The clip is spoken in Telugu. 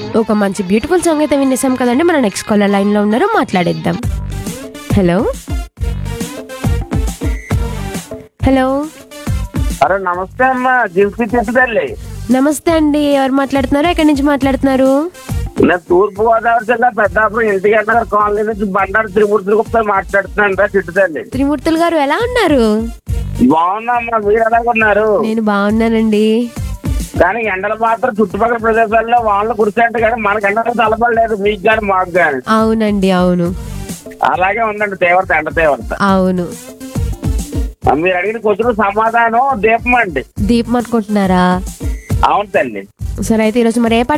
ఒక మంచి బ్యూటిఫుల్ సాంగ్ అయితే వినేసాం కదండి మన నెక్స్ట్ కాలర్ లైన్ లో ఉన్నారు మాట్లాడేద్దాం హలో హలో అరే నమస్తే అమ్మా జిన్సీ చెట్టుదల్లి నమస్తే అండి ఎవరు మాట్లాడుతున్నారు ఎక్కడి నుంచి మాట్లాడుతున్నారు నేను తూర్పు గోదావరి జిల్లా పెద్దాపురం ఇంటికి నగర్ కాలనీ నుంచి బండారు త్రిమూర్తి గుప్తా మాట్లాడుతున్నాను రా చిట్టుతల్లి త్రిమూర్తులు గారు ఎలా ఉన్నారు బాగున్నామ్మా మీరు ఎలాగున్నారు నేను బాగున్నానండి కానీ ఎండలు మాత్రం చుట్టుపక్కల ప్రదేశాల్లో వాళ్ళు కురిసేంట కానీ మనకి ఎండలు తలపడలేదు మీకు కానీ మాకు కానీ అవునండి అవును అలాగే ఉందండి తీవ్రత ఎండ తీవ్రత అవును ఆ, మీరు అడిగిన క్వశ్చన్ సమాధానం దీపం అండి దీపం అనుకుంటున్నారా అవును తల్లి సరే అయితే ఈరోజు మరి ఏ పాట